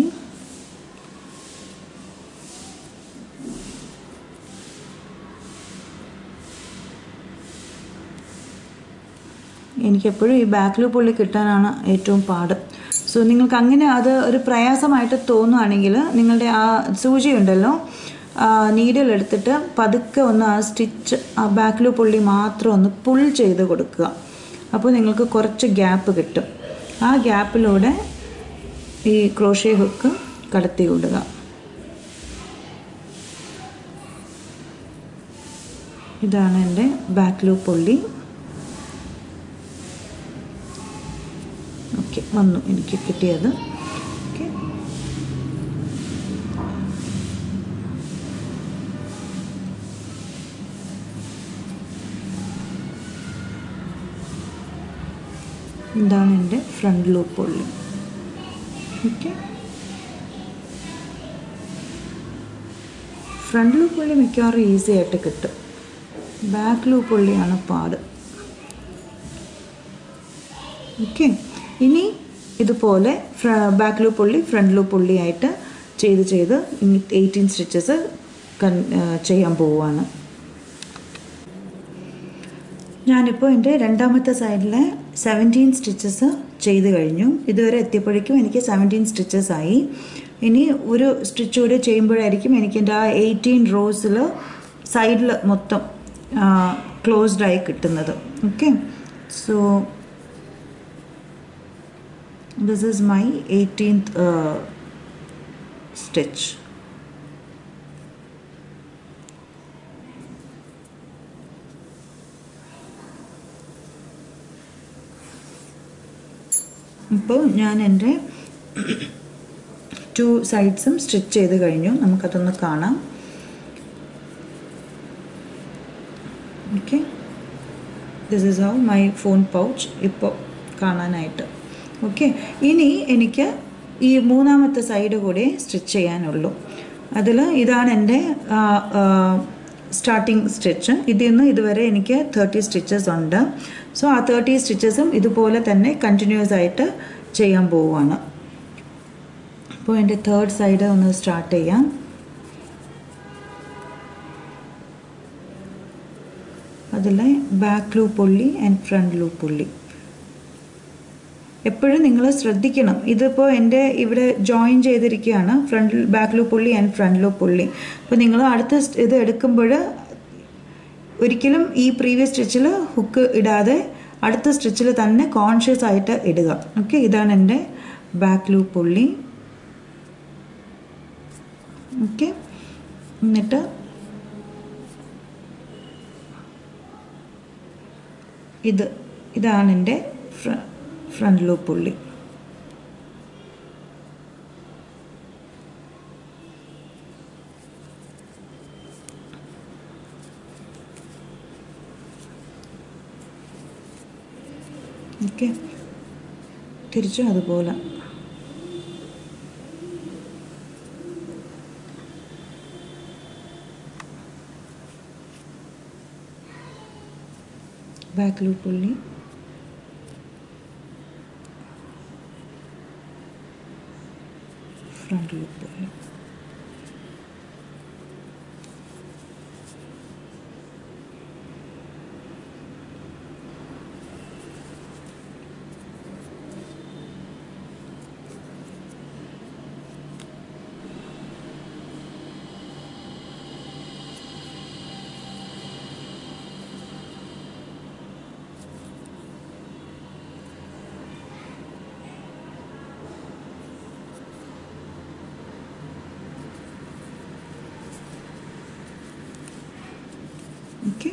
എനിക്കെപ്പോഴും ഈ ബാക്ക് ലൂപ്പ് ഉള്ളി കിട്ടാനാണ് ഏറ്റവും പാട് സോ നിങ്ങൾക്ക് അങ്ങനെ അത് ഒരു പ്രയാസമായിട്ട് തോന്നുകയാണെങ്കിൽ നിങ്ങളുടെ ആ സൂചി ഉണ്ടല്ലോ നീഡിൽ എടുത്തിട്ട് പതുക്കെ ഒന്ന് ആ സ്റ്റിച്ച് ആ ബാക്ക് ലൂപ്പ് ഉള്ളി മാത്രം ഒന്ന് പുൾ ചെയ്ത് കൊടുക്കുക അപ്പോൾ നിങ്ങൾക്ക് കുറച്ച് ഗ്യാപ്പ് കിട്ടും ആ ഗ്യാപ്പിലൂടെ ഈ ക്രോഷ്യ ഹുക്ക് കടത്തി വിടുക ഇതാണ് എൻ്റെ ബാക്ക് ലൂപ്പ് ഉള്ളി ഓക്കെ വന്നു എനിക്ക് കിട്ടിയത് ഓക്കെ ഇതാണ് എൻ്റെ front loop only okay front loop only മിക്കവാറും ഈസി ആയിട്ട് കിട്ടും ബാക്ക് ലൂപ്പ് ഉള്ളിയാണ് പാട് ഓക്കെ ഇനി ഇതുപോലെ back loop only front loop only ആയിട്ട് ചെയ്ത് ചെയ്ത് എയ്റ്റീൻ സ്റ്റിച്ചസ് ചെയ്യാൻ പോവുകയാണ് ഞാനിപ്പോൾ എൻ്റെ രണ്ടാമത്തെ സൈഡിലെ സെവൻറ്റീൻ സ്റ്റിച്ചസ് ചെയ്ത് കഴിഞ്ഞു ഇതുവരെ എത്തിയപ്പോഴേക്കും എനിക്ക് സെവൻറ്റീൻ സ്റ്റിച്ചസ് ആയി ഇനി ഒരു സ്റ്റിച്ച് കൂടെ ചെയ്യുമ്പോഴായിരിക്കും എനിക്ക് എൻ്റെ ആ എയ്റ്റീൻ റോസിൽ സൈഡിൽ മൊത്തം ക്ലോസ്ഡ് ആയി കിട്ടുന്നത് okay so this is my 18th uh, stitch ഇപ്പോൾ ഞാൻ എൻ്റെ ടു സൈഡ്സും സ്റ്റിച്ച് ചെയ്ത് കഴിഞ്ഞു നമുക്കതൊന്ന് കാണാം okay this is how my phone pouch ഇപ്പോൾ കാണാനായിട്ട് ഓക്കെ ഇനി എനിക്ക് ഈ മൂന്നാമത്തെ സൈഡ് കൂടെ സ്റ്റിച്ച് ചെയ്യാനുള്ളൂ അതിൽ ഇതാണ് എൻ്റെ സ്റ്റാർട്ടിങ് സ്റ്റിച്ച് ഇതിൽ നിന്ന് ഇതുവരെ എനിക്ക് തേർട്ടി സ്റ്റിച്ചസ് ഉണ്ട് സോ ആ തേർട്ടി സ്റ്റിച്ചസും ഇതുപോലെ തന്നെ കണ്ടിന്യൂസ് ആയിട്ട് ചെയ്യാൻ പോവുകയാണ് അപ്പോൾ എൻ്റെ തേർഡ് സൈഡ് ഒന്ന് സ്റ്റാർട്ട് ചെയ്യാം അതിൽ back loop only and front loop only എപ്പോഴും നിങ്ങൾ ശ്രദ്ധിക്കണം ഇതിപ്പോൾ എൻ്റെ ഇവിടെ ജോയിൻ ചെയ്തിരിക്കുകയാണ് front back loop only and front loop only അപ്പോൾ നിങ്ങൾ അടുത്ത സ്റ്റ് ഇത് എടുക്കുമ്പോൾ ഒരിക്കലും ഈ പ്രീവിയസ് സ്റ്റിച്ചിൽ ഹുക്ക് ഇടാതെ അടുത്ത സ്റ്റിച്ചിൽ തന്നെ കോൺഷ്യസ് ആയിട്ട് ഇടുക ഓക്കെ ഇതാണ് എൻ്റെ ബാക്ക് ലൂപ്പ് പുള്ളി ഓക്കെ എന്നിട്ട് ഇത് ഇതാണ് എൻ്റെ ഫ്ര ഫ്രണ്ട് ലൂപ്പ് പുള്ളി ഓക്കെ തിരിച്ചും അതുപോലെ back loop only front loop only okay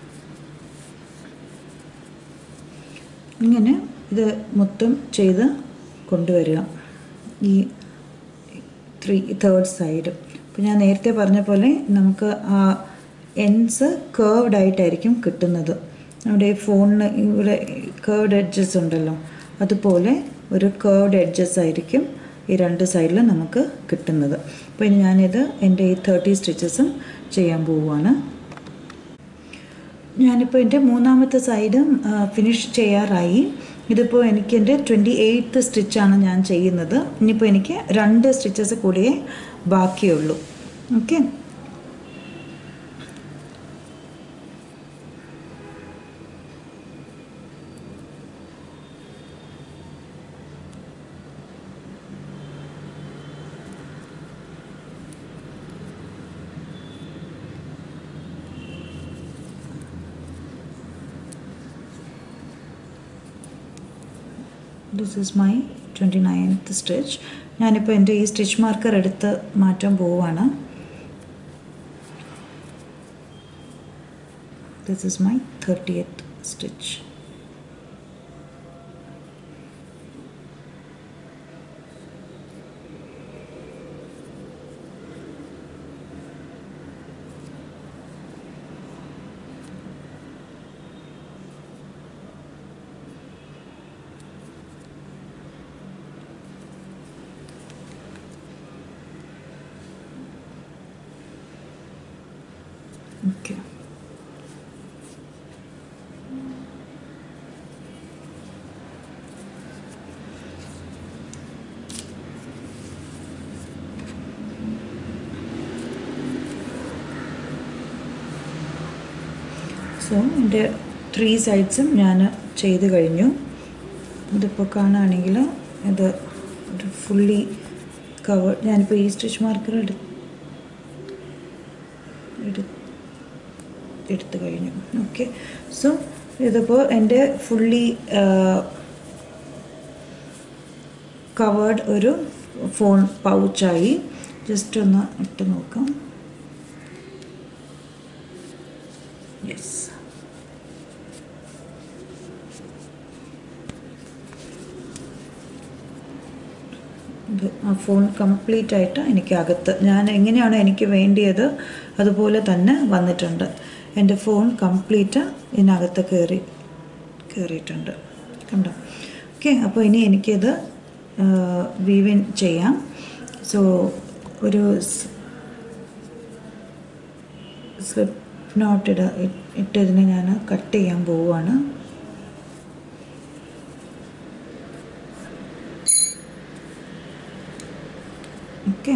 ഇങ്ങനെ ഇത് മൊത്തം ചെയ്ത് കൊണ്ടുവരിക ഈ ത്രീ തേർഡ് സൈഡ് അപ്പോൾ ഞാൻ നേരത്തെ പറഞ്ഞ പോലെ നമുക്ക് ആ എൻഡ്സ് കേർവ്ഡ് ആയിട്ടായിരിക്കും കിട്ടുന്നത് നമ്മുടെ ഫോണിന് ഇവിടെ കേർവ്ഡ് എഡ്ജസ് ഉണ്ടല്ലോ അതുപോലെ ഒരു കേർവ്ഡ് എഡ്ജസ് ആയിരിക്കും ഈ രണ്ട് സൈഡിലും നമുക്ക് കിട്ടുന്നത് അപ്പോൾ ഇനി ഞാനിത് എൻ്റെ ഈ തേർട്ടി സ്റ്റിച്ചസും ചെയ്യാൻ പോവുകയാണ് ഞാനിപ്പോൾ എൻ്റെ മൂന്നാമത്തെ സൈഡ് ഫിനിഷ് ചെയ്യാറായി ഇതിപ്പോൾ എനിക്ക് എൻ്റെ ട്വൻറ്റി എയ്ത്ത് സ്റ്റിച്ചാണ് ഞാൻ ചെയ്യുന്നത് ഇനിയിപ്പോൾ എനിക്ക് രണ്ട് സ്റ്റിച്ചസ് കൂടിയേ ബാക്കിയുള്ളൂ okay this is my twenty ninth stitch ഞാനിപ്പോൾ എൻ്റെ ഈ സ്റ്റിച്ച് മാർക്കർ എടുത്ത് മാറ്റാൻ പോവുകയാണ് this is my thirtieth stitch okay so എൻ്റെ ത്രീ സൈഡ്സും ഞാൻ ചെയ്ത് കഴിഞ്ഞു ഇതിപ്പോൾ കാണുകയാണെങ്കിൽ ഇത് ഒരു ഫുള്ളി കവർ ഞാനിപ്പോൾ ഈ സ്റ്റിച്ച് മാർക്കർ എടു എടു എടുത്തു കഴിഞ്ഞു ഓക്കെ സോ ഇതിപ്പോൾ എൻ്റെ ഫുള്ളി കവേർഡ് ഒരു ഫോൺ പൗച്ചായി ജസ്റ്റ് ഒന്ന് ഇട്ട് നോക്കാം യെസ് ഇത് ആ ഫോൺ കംപ്ലീറ്റ് ആയിട്ട് എനിക്ക് അകത്ത് ഞാൻ എങ്ങനെയാണോ എനിക്ക് വേണ്ടിയത് അതുപോലെ തന്നെ വന്നിട്ടുണ്ട് എൻ്റെ ഫോൺ കംപ്ലീറ്റ് ഇതിനകത്ത് കയറി കയറിയിട്ടുണ്ട് കണ്ടോ ഓക്കെ അപ്പോൾ ഇനി എനിക്കിത് വീവിൻ ചെയ്യാം സോ ഒരു സ്ലിപ്പ് നോട്ട് ഇട ഇട്ടതിനെ ഞാൻ കട്ട് ചെയ്യാൻ പോവുകയാണ് ഓക്കെ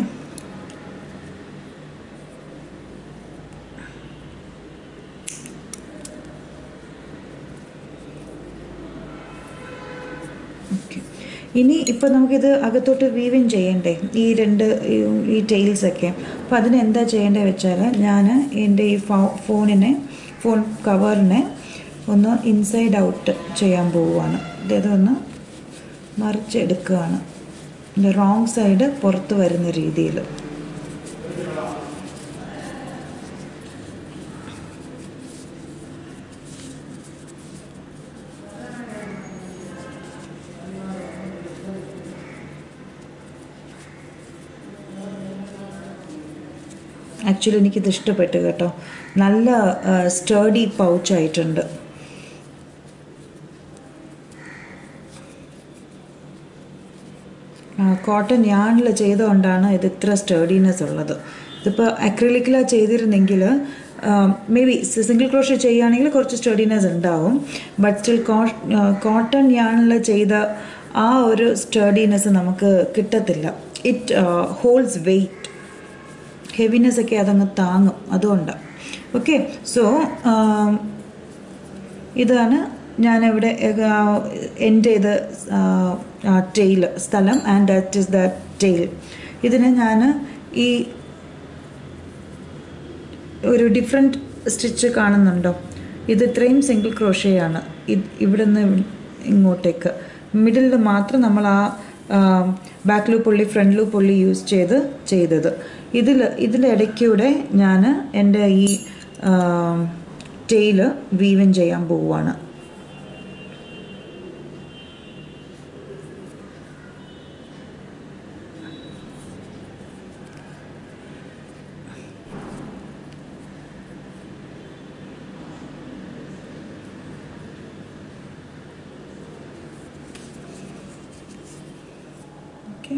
ഓക്കെ ഇനി ഇപ്പോൾ നമുക്കിത് അകത്തോട്ട് വീവിൻ ചെയ്യണ്ടേ ഈ രണ്ട് ഈ- ഈ ടെയിൽസൊക്കെ അപ്പോൾ അതിന് എന്താ ചെയ്യേണ്ടത് വെച്ചാൽ ഞാൻ എൻ്റെ ഈ ഫോ ഫോണിനെ ഫോൺ കവറിനെ ഒന്ന് ഇൻസൈഡ് ഔട്ട് ചെയ്യാൻ പോവുകയാണ് അതായത് ഒന്ന് മറിച്ചെടുക്കുകയാണ് റോങ് സൈഡ് പുറത്ത് വരുന്ന രീതിയിൽ ആക്ച്വലി എനിക്കിത് ഇഷ്ടപ്പെട്ടു കേട്ടോ നല്ല സ്റ്റേഡി പൗച്ചായിട്ടുണ്ട് കോട്ടൺ യാണിൽ ചെയ്തുകൊണ്ടാണ് ഇത് ഇത്ര സ്റ്റേഡിനെസ് ഉള്ളത് ഇതിപ്പോൾ അക്രിലിക്കിലാണ് ചെയ്തിരുന്നെങ്കിൽ മേ ബി സിംഗിൾ ക്രോഷ് ചെയ്യുകയാണെങ്കിൽ കുറച്ച് സ്റ്റഡിനെസ് ഉണ്ടാവും ബട്ട് സ്റ്റിൽ കോട്ടൺ യാണിൽ ചെയ്ത ആ ഒരു സ്റ്റഡിനെസ് നമുക്ക് കിട്ടത്തില്ല ഇറ്റ് ഹോൾഡ്സ് വെയ്റ്റ് ഹെവിനെസ് ഒക്കെ അതങ്ങ് താങ്ങും അതുകൊണ്ടാണ് ഓക്കെ സോ ഇതാണ് ഞാനിവിടെ എൻ്റെ ഇത് ടെയിൽ സ്ഥലം and that is the tail ഇതിനെ ഞാൻ ഈ ഒരു ഡിഫറെൻറ്റ് സ്റ്റിച്ച് കാണുന്നുണ്ടോ ഇത് ഇത്രയും സിംഗിൾ ക്രോഷയാണ് ഇവിടെ നിന്ന് ഇങ്ങോട്ടേക്ക് മിഡിലിൽ മാത്രം നമ്മൾ ആ ബാക്ക് പുള്ളി ഫ്രണ്ട് പുള്ളി യൂസ് ചെയ്ത് ചെയ്തത് ഇതിൽ ഇതിലിടയ്ക്കൂടെ ഞാൻ എൻ്റെ ഈ ടെയില് വീവൻ ചെയ്യാൻ പോവുകയാണ് ഓക്കെ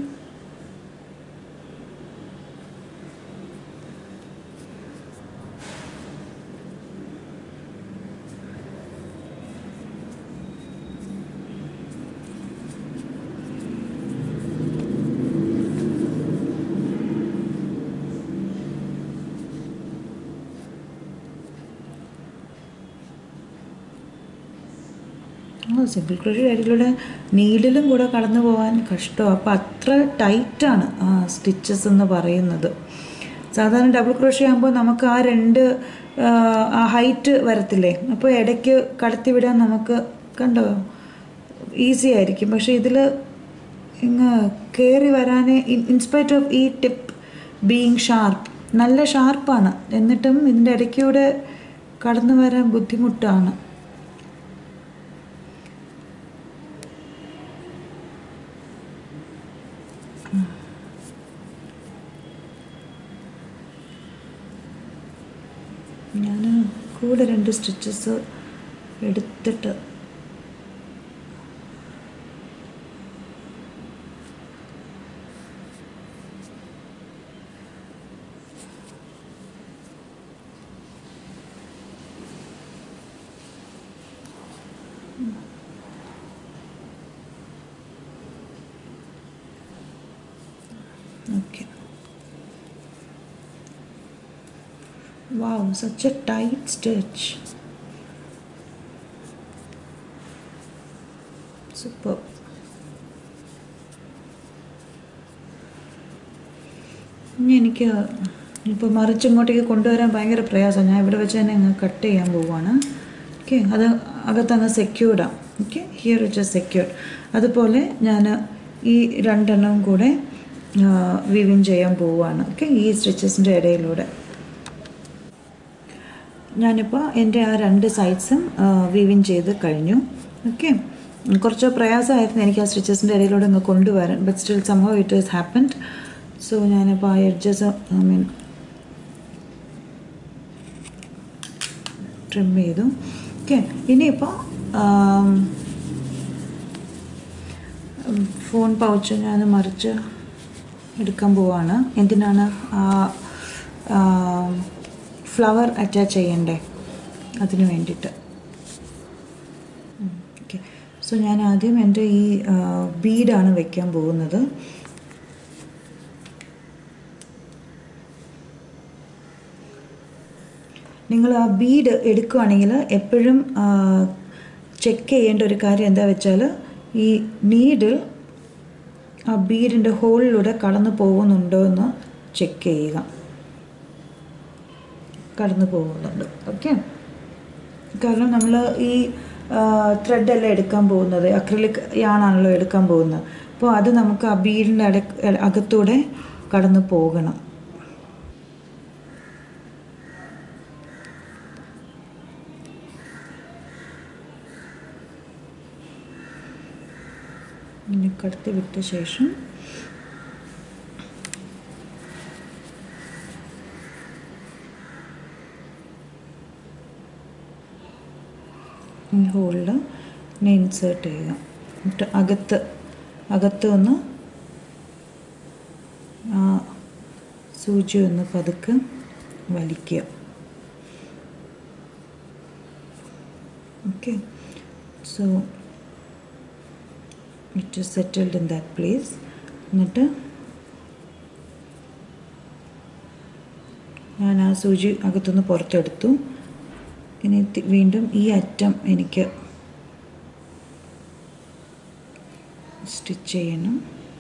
ആ സിംഗിൾ ക്രോഷി അരികളുടെ നീഡിലും കൂടെ കടന്നു പോകാൻ കഷ്ടമാണ് അപ്പോൾ അത്ര ടൈറ്റാണ് ആ സ്റ്റിച്ചസ് എന്ന് പറയുന്നത് സാധാരണ ഡബിൾ ക്രോഷി ആകുമ്പോൾ നമുക്ക് ആ രണ്ട് ആ ഹൈറ്റ് വരത്തില്ലേ അപ്പോൾ ഇടയ്ക്ക് കടത്തി വിടാൻ നമുക്ക് കണ്ടോ ഈസി ആയിരിക്കും പക്ഷേ ഇതിൽ ഇങ്ങ് കയറി വരാൻ ഇൻസ്പൈറ്റ് ഓഫ് ഈ ടിപ്പ് ബീയിങ് ഷാർപ്പ് നല്ല ഷാർപ്പാണ് എന്നിട്ടും ഇതിൻ്റെ ഇടയ്ക്കൂടെ കടന്നു വരാൻ ബുദ്ധിമുട്ടാണ് ഞാൻ കൂടെ രണ്ട് സ്റ്റിച്ചസ് എടുത്തിട്ട് okay Wow, such a tight stitch. Super. ഇനി എനിക്ക് ഇപ്പോൾ മറിച്ചിങ്ങോട്ടേക്ക് കൊണ്ടുവരാൻ ഭയങ്കര പ്രയാസമാണ് ഞാൻ ഇവിടെ വെച്ച് തന്നെ അങ്ങ് കട്ട് ചെയ്യാൻ പോവുകയാണ് ഓക്കെ അത് അകത്തങ്ങ് സെക്യൂർഡാണ് okay here it is secured അതുപോലെ ഞാൻ ഈ രണ്ടെണ്ണവും കൂടെ വിവിൻ ചെയ്യാൻ പോവുകയാണ് ഓക്കെ ഈ സ്റ്റിച്ചസിൻ്റെ ഇടയിലൂടെ ഞാനിപ്പോൾ എൻ്റെ ആ രണ്ട് സൈഡ്സും വീവിൻ ചെയ്ത് കഴിഞ്ഞു ഓക്കെ കുറച്ച് പ്രയാസമായിരുന്നു എനിക്ക് ആ സ്റ്റിച്ചസിൻ്റെ ഇടയിലൂടെ അങ്ങ് കൊണ്ടുവരാൻ ബട്ട് സ്റ്റിൽ സംഭവം ഇറ്റ് ഈസ് ഹാപ്പൻഡ് സോ ഞാനിപ്പോൾ ആ എഡ്ജസ് ഐ മീൻ ട്രിം ചെയ്തു ഓക്കെ ഇനിയിപ്പോൾ ഫോൺ പൗച്ച് ഞാൻ മറിച്ച് എടുക്കാൻ പോവാണ് എന്തിനാണ് ഫ്ലവർ അറ്റാച്ച് ചെയ്യണ്ടേ അതിന് വേണ്ടിയിട്ട് ഓക്കെ സോ ഞാൻ ആദ്യം എൻ്റെ ഈ ബീഡാണ് വെക്കാൻ പോകുന്നത് നിങ്ങൾ ആ ബീഡ് എടുക്കുകയാണെങ്കിൽ എപ്പോഴും ചെക്ക് ചെയ്യേണ്ട ഒരു കാര്യം എന്താ വെച്ചാൽ ഈ നീഡിൽ ആ ബീഡിൻ്റെ ഹോളിലൂടെ കടന്നു പോകുന്നുണ്ടോ എന്ന് ചെക്ക് ചെയ്യുക കടന്നു പോകുന്നുണ്ട് ഓക്കെ കാരണം നമ്മൾ ഈ ത്രെഡെല്ലാം എടുക്കാൻ പോകുന്നത് അക്രലിക് യാണാണല്ലോ എടുക്കാൻ പോകുന്നത് അപ്പോൾ അത് നമുക്ക് ആ ബീഡിൻ്റെ അട അകത്തൂടെ കടന്നു പോകണം ഇനി കടത്തി വിട്ട ശേഷം ഈ ഹോളിൽ ഇനി ഇൻസേർട്ട് ചെയ്യുക എന്നിട്ട് അകത്ത് അകത്ത് ഒന്ന് ആ സൂചി ഒന്ന് പതുക്കെ വലിക്കുക okay so it is settled in that place എന്നിട്ട് ഞാൻ ആ സൂചി അകത്തുനിന്ന് പുറത്തെടുത്തു ഇനി തി- വീണ്ടും ഈ അറ്റം എനിക്ക് സ്റ്റിച്ച് ചെയ്യണം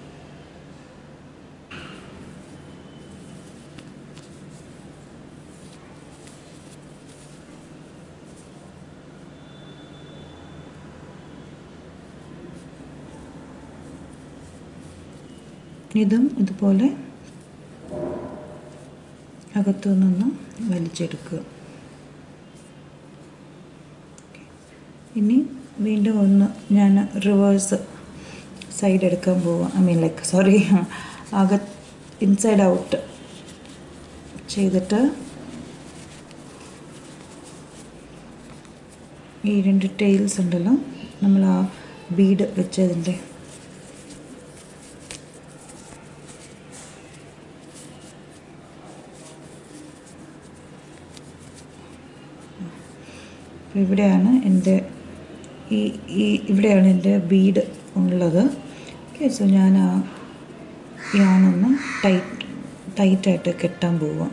ഇതും ഇതുപോലെ അകത്തു നിന്ന് വലിച്ചെടുക്കുക ഇനി വീണ്ടും ഒന്ന് ഞാൻ റിവേഴ്സ് സൈഡ് എടുക്കാൻ പോവാം ഐ മീൻ ലൈക്ക് സോറി അക ഇൻസൈഡ് ഔട്ട് ചെയ്തിട്ട് ഈ രണ്ട് ടൈൽസ് ഉണ്ടല്ലോ നമ്മൾ ആ ബീഡ് വെച്ചതിൻ്റെ അപ്പോൾ ഇവിടെയാണ് എൻ്റെ ഈ ഈ ഇവിടെയാണ് എൻ്റെ ബീഡ് ഉള്ളത് ഓക്കെ സോ ഞാൻ ആ യാണൊന്ന് ടൈറ്റ് ടൈറ്റായിട്ട് കെട്ടാൻ പോവാം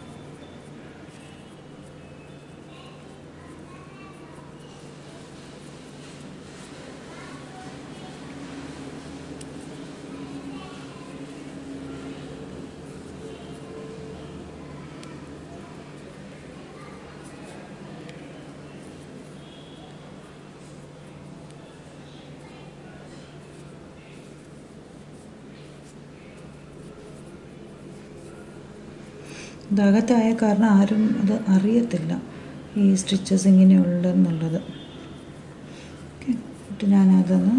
ഇതകത്തായ കാരണം ആരും അത് അറിയത്തില്ല ഈ സ്റ്റിച്ചസ് ഇങ്ങനെയുണ്ടെന്നുള്ളത് ഓക്കെ എന്നിട്ട് ഞാനതൊന്ന്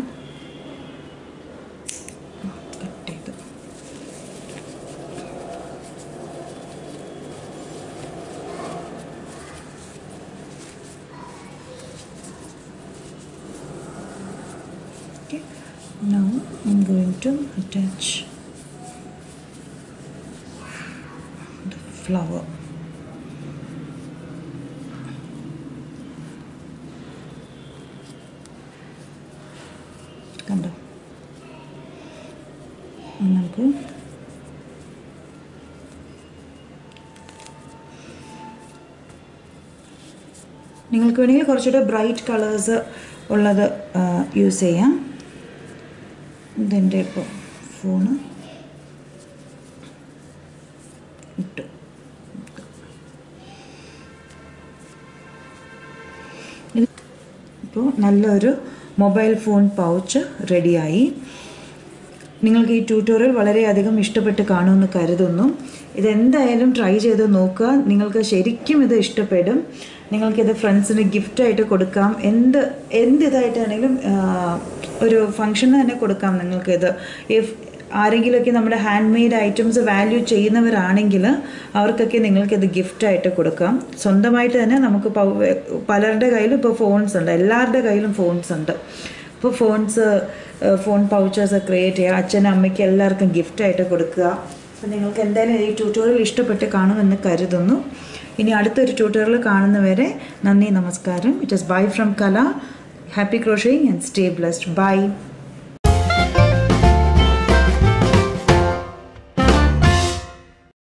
കട്ട് ചെയ്ത് Okay, now I'm going to attach the flower. കണ്ടോ നമുക്ക് നിങ്ങൾക്ക് വേണമെങ്കിൽ കുറച്ചുകൂടെ ബ്രൈറ്റ് കളേഴ്സ് ഉള്ളത് യൂസ് ചെയ്യാം ഇതെൻ്റെ ഇപ്പോൾ ഫോണ് ഇട്ടു ഇത് ഇപ്പോൾ നല്ലൊരു മൊബൈൽ ഫോൺ പൗച്ച് റെഡിയായി നിങ്ങൾക്ക് ഈ ട്യൂട്ടോറിയൽ വളരെയധികം ഇഷ്ടപ്പെട്ട് കാണുമെന്ന് കരുതുന്നു ഇതെന്തായാലും ട്രൈ ചെയ്ത് നോക്കുക നിങ്ങൾക്ക് ശരിക്കും ഇത് ഇഷ്ടപ്പെടും നിങ്ങൾക്കിത് ഫ്രണ്ട്സിന് ഗിഫ്റ്റായിട്ട് കൊടുക്കാം എന്ത് എന്ത് ഇതായിട്ടാണെങ്കിലും ആഹ്, ഒരു ഫങ്ഷന് തന്നെ കൊടുക്കാം നിങ്ങൾക്കിത് ഇഫ് ആരെങ്കിലുമൊക്കെ നമ്മുടെ ഹാൻഡ് മെയ്ഡ് ഐറ്റംസ് വാല്യൂ ചെയ്യുന്നവരാണെങ്കിൽ അവർക്കൊക്കെ നിങ്ങൾക്കിത് ഗിഫ്റ്റായിട്ട് കൊടുക്കാം സ്വന്തമായിട്ട് തന്നെ നമുക്ക് പൗ- പലരുടെ കയ്യിലും ഇപ്പോൾ ഫോൺസ് ഉണ്ട് എല്ലാവരുടെ കയ്യിലും ഫോൺസ് ഉണ്ട് ഇപ്പോൾ ഫോൺസ് ഫോൺ പൗച്ചേഴ്സ് ക്രിയേറ്റ് ചെയ്യുക അച്ഛനും അമ്മയ്ക്ക് എല്ലാവർക്കും ഗിഫ്റ്റായിട്ട് കൊടുക്കുക അപ്പോൾ നിങ്ങൾക്ക് എന്തായാലും ഈ ട്യൂട്ടോറിയൽ ഇഷ്ടപ്പെട്ട് കാണുമെന്ന് കരുതുന്നു ഇനി അടുത്തൊരു ട്യൂട്ടോറിയൽ കാണുന്നവരെ നന്ദി നമസ്കാരം it is bye from Kala happy crocheting and stay blessed by